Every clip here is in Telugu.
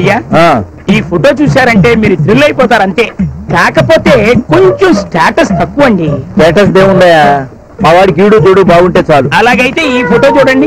అయ్యా ఆ, ఈ ఫోటో చూశారంటే మీరు థ్రిల్ అయిపోతారు అంతే కాకపోతే కొంచెం స్టేటస్ తక్కువ అండి స్టేటస్ దేవుండయా మా వాడికి ఈడు చూడు బాగుంటే చాలు అలాగైతే ఈ ఫోటో చూడండి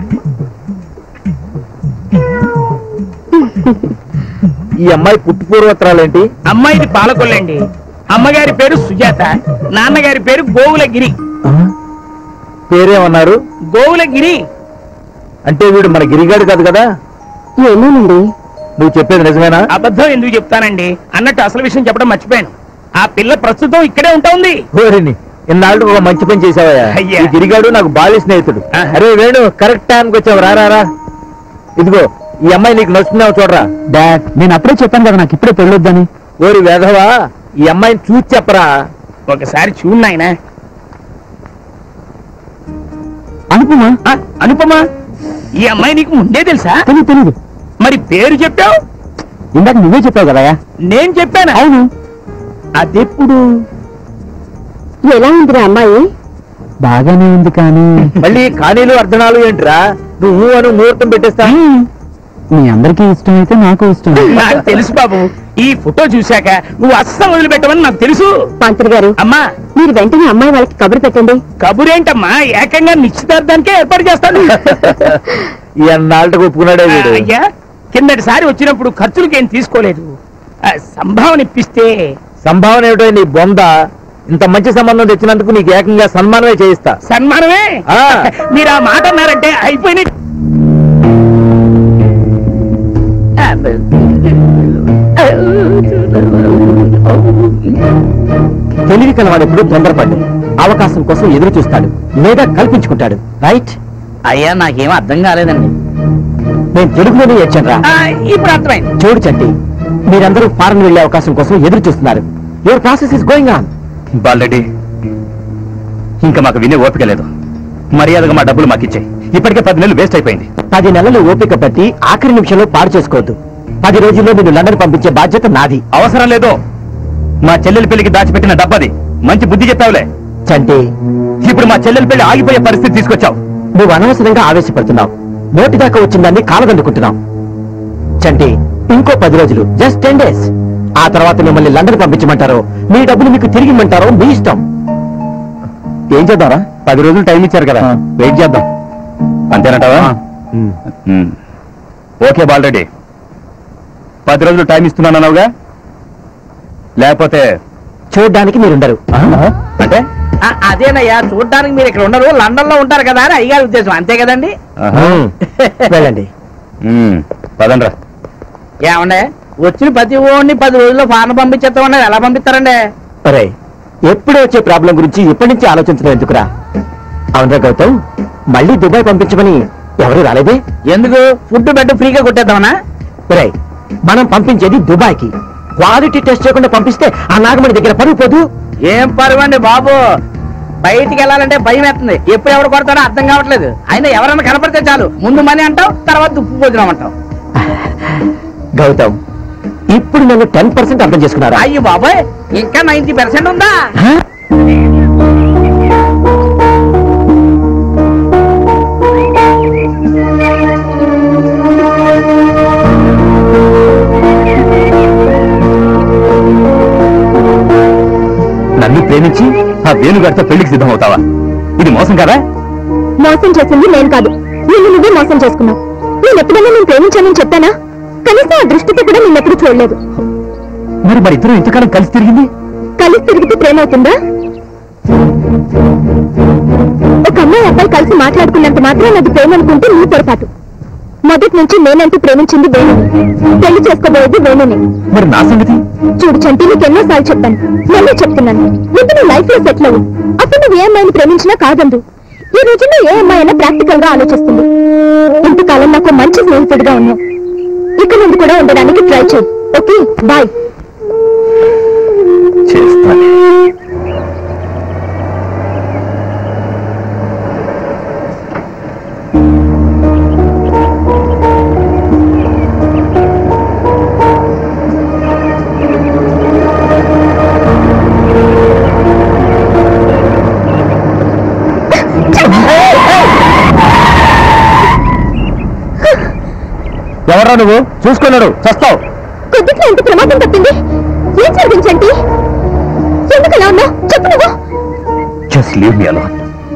ఈ అమ్మాయి పుట్టు పూర్వత్రాలేంటి అమ్మాయిది పాలకొల్లండి అమ్మగారి పేరు సుజాత నాన్నగారి పేరు గోవులగిరి ఆ? పేరేమన్నారు గోవులగిరి అంటే వీడు మన గిరిగాడు కాదు కదా ఏమోనండి నువ్వు చెప్పేది నిజమేనా అబద్ధం ఎందుకు చెప్తానండి అన్నట్టు అసలు విషయం చెప్పడం మర్చిపోయాను ఆ పిల్ల ప్రస్తుతం ఇక్కడే ఉంటుంది ఓరిని ఇన్నాళ్ళు ఒక మంచి పని చేసావయ్యా అయ్యా. ఈ గిరిగాడు నాకు బాల్య స్నేహితుడు ఆహా. అరే వేణు కరెక్ట్ టైంకి వచ్చావు రా రా, రా ఇదిగో ఈ అమ్మాయి నీకు నచ్చుతున్నావు చూడరా డాడ్ నేను అప్పుడే చెప్పాను కదా నాకు ఇప్పుడే పెళ్ళొద్దని ఓరి వేధవా ఈ అమ్మాయిని చూసి చెప్పరా ఒకసారి చూడు నాయన అనుపమా అనుపమా ఈ అమ్మాయి నీకు ముందే తెలుసా తెలియదు తెలియదు మరి పేరు చెప్పావు ఇందాక నువ్వే చెప్పావు కదా నేను చెప్పాను అవును అదెప్పుడు ఎలా ఉందిరా అమ్మాయి బాగానే ఉంది కానీ మళ్ళీ కానీలు అర్ధనాలు ఏంట్రా నువ్వు అని ముహూర్తం పెట్టేస్తా మీ అందరికీ ఇష్టం అయితే నాకు ఇష్టం నాకు తెలుసు బాబు ఈ ఫోటో చూశాక నువ్వు అస్సం వదిలిపెట్టమని నాకు తెలుసు పంతులు గారు అమ్మా మీరు వెంటనే అమ్మాయి వాళ్ళకి కబురు పెట్టండి కబురేంటమ్మా ఏకంగా నిశ్చితార్థానికే ఏర్పాటు చేస్తాను ఈ అన్నాళ్ళకి ఒప్పుకున్నాడే వీడు అయ్యా కిందటిసారి వచ్చినప్పుడు ఖర్చులకేం తీసుకోలేదు ఆ, సంభావన ఇప్పిస్తే సంభావన ఏమిటో నీ బొంద ఇంత మంచి సంబంధం తెచ్చినందుకు నీకు ఏకంగా సన్మానమే చేయిస్తా సన్మానమే ఆ. మీరు ఆ మాట అన్నారంటే అయిపోయిన తెలివి కలవాడు ఎప్పుడు తొందరపడ్డు అవకాశం కోసం ఎదురు చూస్తాడు లేదా కల్పించుకుంటాడు రైట్ అయ్యా నాకేం అర్థం కాలేదండి నేను తెలుగులోనే వచ్చాను రా ఇప్పుడు అర్థమైంది చూడు చంటి మీరందరూ ఫారెన్ వెళ్లే అవకాశం కోసం ఎదురు చూస్తున్నారు your process is going on Balareddy ఇంకా మాకు వినే ఓపిక లేదు మర్యాదగా మా డబ్బులు మాకిచ్చాయి ఇప్పటికే పది నెలలు వేస్ట్ అయిపోయింది పది నెలలు ఓపిక పట్టి ఆఖరి నిమిషంలో పాడు చేసుకోవద్దు పది రోజుల్లో మీరు లండన్ పంపించే బాధ్యత నాది అవసరం లేదు మా చెల్లెలి పెళ్లికి దాచిపెట్టిన డబ్బది మంచి బుద్ధి చెప్పావులే చంటి ఇప్పుడు మా చెల్లెలి పెళ్లి ఆగిపోయే పరిస్థితి తీసుకొచ్చావు నువ్వు అనవసరంగా ఆవేశపడుతున్నావు నోటి దాకా వచ్చిందాన్ని కాలదండుకుంటున్నావు చంటి ఇంకో పది రోజులు జస్ట్ టెన్ డేస్ ఆ తర్వాత మిమ్మల్ని లండన్ పంపించమంటారో మీ డబ్బులు మీకు తిరిగి ఇమ్మంటారో మీ ఇష్టం ఏం చేద్దారా పది రోజులు టైం ఇచ్చారు కదా వెయిట్ చేద్దాం అంతేనంటావా ఉమ్. ఓకే బాలరెడ్డి పది రోజులు టైం ఇస్తున్నానన్నావుగా లేకపోతే చూడ్డానికి మీరుండరు అంటే అదేనయ్యా చూడడానికి మీరు ఇక్కడ ఉండరు లండన్ లో ఉంటారు కదా అని అయ్యారు ఉద్దేశం అంతే కదండి ఆహా. వెళ్ళండి ఉమ్. పదండ్రా ఏమండే వచ్చిన ప్రతి ఓడిని పది రోజుల్లో ఫారెన్ పంపించేస్తామన్నారు ఎలా పంపిస్తారండి ఒరే ఎప్పుడు వచ్చే ప్రాబ్లం గురించి ఇప్పటి నుంచి ఆలోచించడం ఎందుకురా అవునరా గౌతమ్ మళ్ళీ దుబాయ్ పంపించమని ఎవరు రాలేదే ఎందుకు ఫుడ్ బెడ్ ఫ్రీగా కొట్టేద్దామనా ఒరే మనం పంపించేది దుబాయ్కి క్వాలిటీ టెస్ట్ చేయకుండా పంపిస్తే ఆ నాగమణి దగ్గర పరుగు పోదు ఏం పరువండి బాబు బయటికి వెళ్ళాలంటే భయం వేస్తుంది ఎప్పుడు ఎవడు కొడతాడో అర్థం కావట్లేదు అయినా ఎవరన్నా కనపడితే చాలు ముందు మనీ అంటావు తర్వాత ఉప్పు భోజనం అంటావు గౌతమ్ ఇప్పుడు నన్ను టెన్ పర్సెంట్ అర్థం చేసుకున్నారా అయ్యి బాబాయ్ ఇంకా నైన్టీ పర్సెంట్ ఉందా హ? నన్ను ప్రేమించి ఆ వేణుగారితో పెళ్లికి సిద్ధం అవుతావా ఇది మోసం కదా మోసం చేసింది నేను కాదు నిన్ను నువ్వే మోసం చేసుకున్నావు నేను ఎప్పుడైనా నేను ప్రేమించానని చెప్పానా కనీసం ఆ దృష్టితో కూడా నిన్ను ఎప్పుడు చూడలేదు మరి మరి ఇద్దరు ఇంతకాలం కలిసి తిరిగింది కలిసి తిరిగితే ప్రేమ అవుతుందా ఒక అమ్మాయి అబ్బాయి కలిసి మాట్లాడుకున్నంత మాత్రం అది ప్రేమ అనుకుంటే నీ పొరపాటు మొదటి నుంచి నేనంటూ ప్రేమించింది వేణు పెళ్లి చేసుకోబోయేది వేణుని మరి నా సంగతి చూడు చంటి నీకు ఎన్నోసార్లు చెప్పాను మళ్ళీ చెప్తున్నాను నువ్వు నీ లైఫ్ లో సెటిల్ అవ్వు అప్పుడు నువ్వు ఏ అమ్మాయిని ప్రేమించినా కాదందు ఈ రోజుల్లో ఏ అమ్మాయి అయినా ప్రాక్టికల్ గా ఆలోచిస్తుంది ఇంతకాలం నాకు మంచి స్నేహితుడిగా ఉన్నావు ఇక ముందు కూడా ఉండడానికి ట్రై చేయి ఓకే బాయ్ చేస్తాను ఎవరా నువ్వు చూసుకున్నాడు చస్తావు కొద్దిగా ఎంత ప్రమాదం తప్పింది ఏం జరిగించండి ఎందుకు అలా ఉన్నావు చెప్పు నువ్వు జస్ట్ లీవ్ మీ అలోన్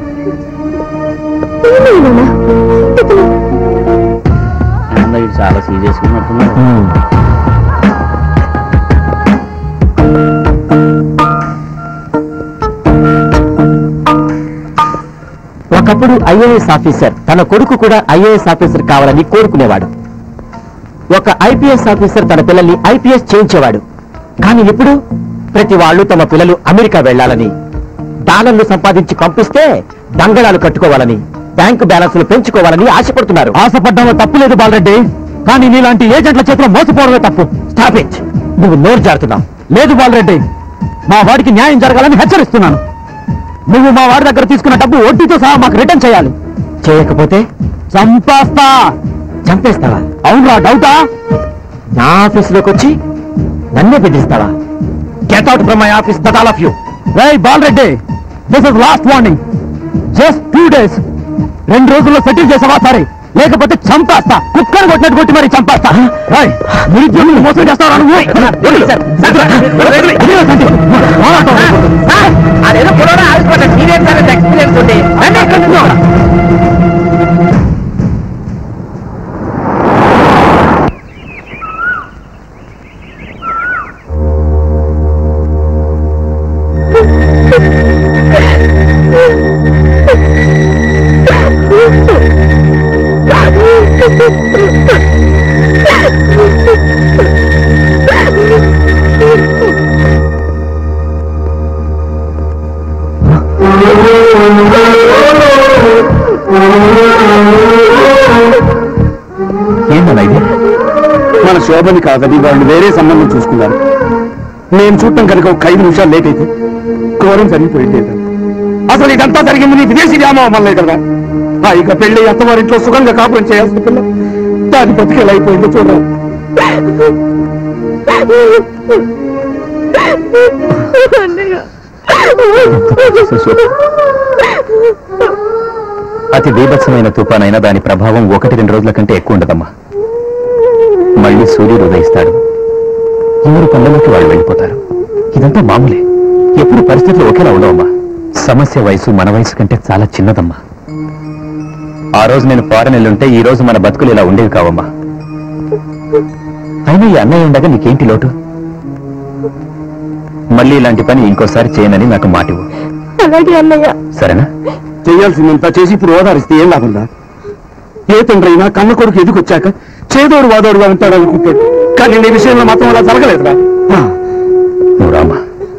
ఏమైనా తిప్పలు. వీడు చాలా సీరియస్ గా ఉన్నట్టున్నాడు. ఒకప్పుడు ఐఏఎస్ ఆఫీసర్ తన కొడుకు కూడా ఐఏఎస్ ఆఫీసర్ కావాలని కోరుకునేవాడు ఒక ఐపీఎస్ ఆఫీసర్ తన పిల్లల్ని ఐపీఎస్ చేయించేవాడు కానీ ఇప్పుడు ప్రతి వాళ్ళు తమ పిల్లలు అమెరికా వెళ్ళాలని డాలర్లు సంపాదించి పంపిస్తే దంగళాలు కట్టుకోవాలని బ్యాంకు బ్యాలెన్స్లు పెంచుకోవాలని ఆశపడుతున్నారు ఆశపడ్డంలో తప్పులేదు బాలరెడ్డి కానీ నీలాంటి ఏజెంట్ల చేతిలో మోసపోవడమే తప్పు స్టాప్ ఇట్ నువ్వు నోరు జారుతున్నావు లేదు బాలరెడ్డి మా వాడికి న్యాయం జరగాలని హెచ్చరిస్తున్నాను నువ్వు మా వాడి దగ్గర తీసుకున్న డబ్బు వడ్డీతో సహా మాకు రిటర్న్ చేయాలి చేయకపోతే చంపేస్తా చంపేస్తావా అవునరా డౌటా నా ఆఫీసులోకి వచ్చి నన్నే బెదిరిస్తావా get out from my office that all of you right Balareddy this is last warning just two days రెండు రోజుల్లో సెటిల్ చేసావా సరే లేకపోతే చంపేస్తా కుక్కను కొట్టినట్టు కొట్టి మరి చంపేస్తా రై నిరుద్యోగులు మోసం చేస్తావా నువ్వు వదిలు. వదిలు. వదిలు, సంటి. సార్, అదేదో పొడవడం ఆగిపోతాడు సీరియస్ సార్ ఎక్స్పీరియన్స్ ఉంది రండి ఇక్కడికి రండి. ఏంటన్నా ఇది మన శోభని కాదని వాళ్ళు వేరే సంబంధం చూసుకున్నారు నేను చూడటం కనుక ఒక ఐదు నిమిషాలు లేట్ అయితే ఘోరం జరిగిపోయింది అసలు ఇదంతా జరిగింది నీ విదేశీ వ్యామోహం వల్లే కదా ఆ ఇక పెళ్లి అత్తవారింట్లో సుఖంగా కాపురం చేయాల్సిన పిల్ల దాని బతికేలా అయిపోయిందో చూడాలి అతి బీభత్సమైన తుఫానైనా దాని ప్రభావం ఒకటి రెండు రోజుల కంటే ఎక్కువ ఉండదమ్మా మళ్ళీ సూర్యుడు ఉదయిస్తాడు ఎవరి పనులలోకి వాళ్ళు వెళ్ళిపోతారు ఇదంతా మామూలే ఎప్పుడు పరిస్థితులు ఒకేలా ఉండవమ్మా సమస్య వయసు మన వయసు కంటే చాలా చిన్నదమ్మా ఆ రోజు నేను ఫారెన్ వెళ్ళుంటే ఈ రోజు మన బతుకులు ఇలా ఉండేవి కావమ్మా అయినా ఈ అన్నయ్య ఉండగా నీకేంటి లోటు మళ్ళీ ఇలాంటి పని ఇంకోసారి చేయనని నాకు మాటివు అలాగే అన్నయ్య సరేనా చేయాల్సిందంతా చేసి ఇప్పుడు ఓదారిస్తే ఏం లాభందా ఏ తండ్రి అయినా కన్న కొడుకు ఎదుకొచ్చాక చేదోడు వాదోడుగా ఉంటాడు అనుకుంటాడు కానీ నీ విషయంలో మాత్రం అలా జరగలేదురా ఆ. నువ్వు రామా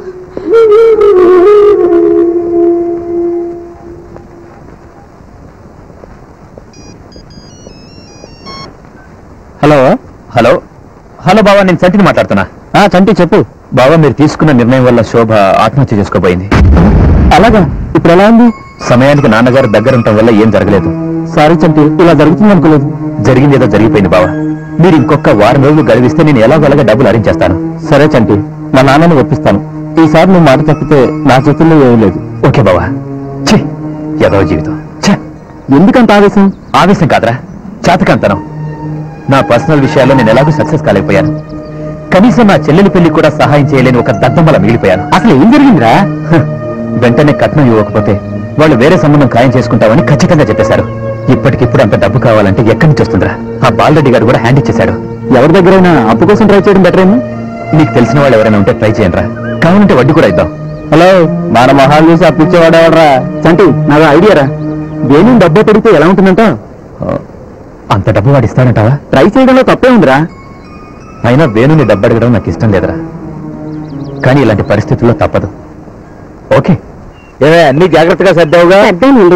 హలో హలో హలో బావా నేను చంటిని మాట్లాడుతున్నా చంటి చెప్పు బావా మీరు తీసుకున్న నిర్ణయం వల్ల శోభ ఆత్మహత్య చేసుకోబోయింది అలాగా ఇప్పుడు ఎలా ఉంది సమయానికి నాన్నగారు దగ్గర ఉండటం వల్ల ఏం జరగలేదు సారీ చంటి ఇలా జరుగుతుంది అనుకోలేదు జరిగింది ఏదో జరిగిపోయింది బావా మీరు ఇంకొక వారం రోజులు గడివిస్తే నేను ఎలాగోలాగా డబ్బులు అరేంజ్ చేస్తాను సరే చంటి మా నాన్నని ఒప్పిస్తాను ఈసారి నువ్వు మాట తప్పితే నా చేతుల్లో ఏమీ లేదు ఓకే బావా ఛీ ఏదో జీవితం ఛే ఎందుకంత ఆవేశం ఆవేశం కాదరా చేతకంతనం నా పర్సనల్ విషయాల్లో నేను ఎలాగో సక్సెస్ కాలేకపోయాను కనీసం నా చెల్లెలి పెళ్లి కూడా సహాయం చేయలేని ఒక దద్దమ్మల మిగిలిపోయాను అసలు ఏం జరిగిందిరా హ, వెంటనే కట్నం ఇవ్వకపోతే వాళ్ళు వేరే సంబంధం ఖాయం చేసుకుంటామని ఖచ్చితంగా చెప్పేశారు ఇప్పటికిప్పుడు అంత డబ్బు కావాలంటే ఎక్కడి నుంచి వస్తుందిరా ఆ బాలరెడ్డి గారు కూడా హ్యాండ్ ఇచ్చేశాడు ఎవరి దగ్గరైనా అప్పు కోసం ట్రై చేయడం బెటర్ ఏమో నీకు తెలిసిన వాళ్ళు ఎవరైనా ఉంటే ట్రై చేయండి రా కావాలంటే వడ్డీ కూడా ఇద్దాం హలో మన మొహాలు చూసి అప్పిచ్చేవాడు ఎవడరా చంటి నాకు ఐడియా రా దేని డబ్బు పెడితే ఎలా ఉంటుందంట అంత డబ్బు వాడు ఇస్తానంటావా ట్రై చేయడంలో తప్పే ఉందిరా అయినా వేణుని డబ్బు అడగడం నాకు ఇష్టం లేదురా కానీ ఇలాంటి పరిస్థితుల్లో తప్పదు ఓకే ఏమే అన్ని జాగ్రత్తగా సర్దావుగా పెద్దానండి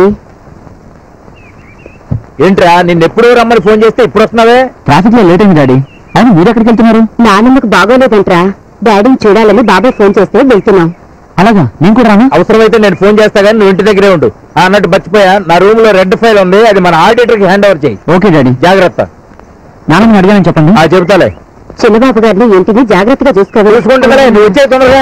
ఏంట్రా నిన్నెప్పుడు రమ్మని ఫోన్ చేస్తే ఇప్పుడు వస్తున్నావే ట్రాఫిక్ లో లేట్ అయింది డాడీ ఆయన మీరు ఎక్కడికి వెళ్తున్నారు నాన్నమ్మకు బాగోలేదంట్రా డాడీని చూడాలని బాబాయ్ ఫోన్ చేస్తే వెళ్తున్నాం అలాగా నేను కూడా రాను అవసరమైతే నేను ఫోన్ చేస్తా కానీ నువ్వు ఇంటి దగ్గరే ఉండు ఆ, అన్నట్టు మర్చిపోయా నా రూమ్ లో రెడ్ ఫైల్ ఉంది అది మన ఆడిటర్ కి హ్యాండ్ ఓవర్ చేయి ఓకే డాడీ జాగ్రత్త నాన్నని అడిగానని చెప్పండి ఆ చెబుతాలే చిన్నబాబు గారిని ఇంటిని జాగ్రత్తగా చూసుకోవాలి చూసుకుంటుందిలే నువ్వు వచ్చే తొందరగా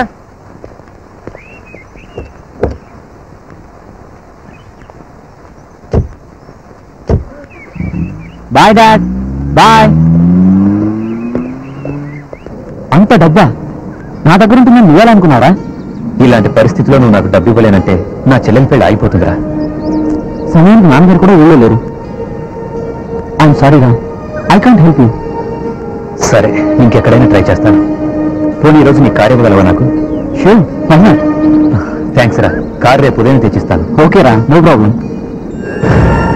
బాయ్ డాడ్ బాయ్ అంత డబ్బా నా దగ్గర ఉంటుంది నువ్వేలా అనుకున్నారా ఇలాంటి పరిస్థితిలో నువ్వు నాకు డబ్బు ఇవ్వలేనంటే నా చెల్లెలి పెళ్లి అయిపోతుందిరా సమయానికి నాన్నగారు కూడా ఊళ్ళో లేరు ఐఎమ్ సారీ రా ఐ కాంట్ హెల్ప్ యూ సరే ఇంకెక్కడైనా ట్రై చేస్తాను పోనీ ఈరోజు నీ కార్ ఇవ్వగలవా నాకు షూర్ థ్యాంక్స్ రా కార్ రేపు ఉదయం తెచ్చిస్తాను ఓకే రా నో ప్రాబ్లం